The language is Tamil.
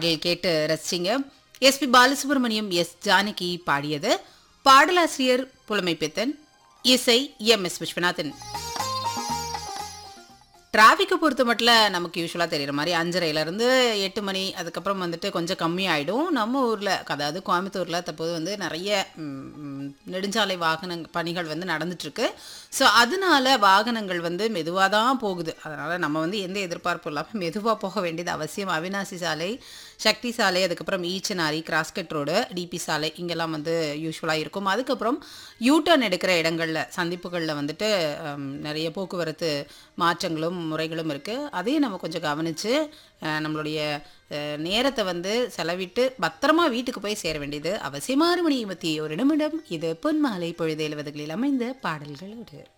பாடல் கேட்டு ரசிச்சிங்க எஸ்பி பாலசுப்ரமணியம் எஸ் ஜானகி பாடியது பாடலாசிரியர் புலமைப்பித்தன் இசை எம் எஸ் விஸ்வநாதன் டிராஃபிக்கை பொறுத்த மட்டும் நமக்கு யூஸ்வலாக தெரியுற மாதிரி அஞ்சரையிலேருந்து எட்டு மணி அதுக்கப்புறம் வந்துட்டு கொஞ்சம் கம்மியாயிடும் நம்ம ஊரில் அதாவது கோயம்புத்தூரில் தற்போது வந்து நிறைய ம், ம், நெடுஞ்சாலை வாகன பணிகள் வந்து நடந்துட்டுருக்கு ஸோ அதனால வாகனங்கள் வந்து மெதுவாக தான் போகுது அதனால் நம்ம வந்து எந்த எதிர்பார்ப்பும் இல்லாமல் மெதுவாக போக வேண்டியது அவசியம் அவினாசி சாலை சக்தி சாலை அதுக்கப்புறம் ஈச்சனாரி கிராஸ்கட் ரோடு டிபி சாலை இங்கெல்லாம் வந்து யூஸ்வலாக இருக்கும் அதுக்கப்புறம் யூட்டர்ன் எடுக்கிற இடங்களில் சந்திப்புகளில் வந்துட்டு ஹம், நிறைய போக்குவரத்து மாற்றங்களும் முறைகளும் இருக்குது அதையும் நம்ம கொஞ்சம் கவனித்து நம்மளுடைய அஹ், நேரத்தை வந்து செலவிட்டு பத்திரமா வீட்டுக்கு போய் சேர வேண்டியது அவசியமான மணி இருபத்தி ஒரு நிமிடம் இது பொன்மாலை பொழுது எழுவதுகளில் அமைந்த பாடல்களோடு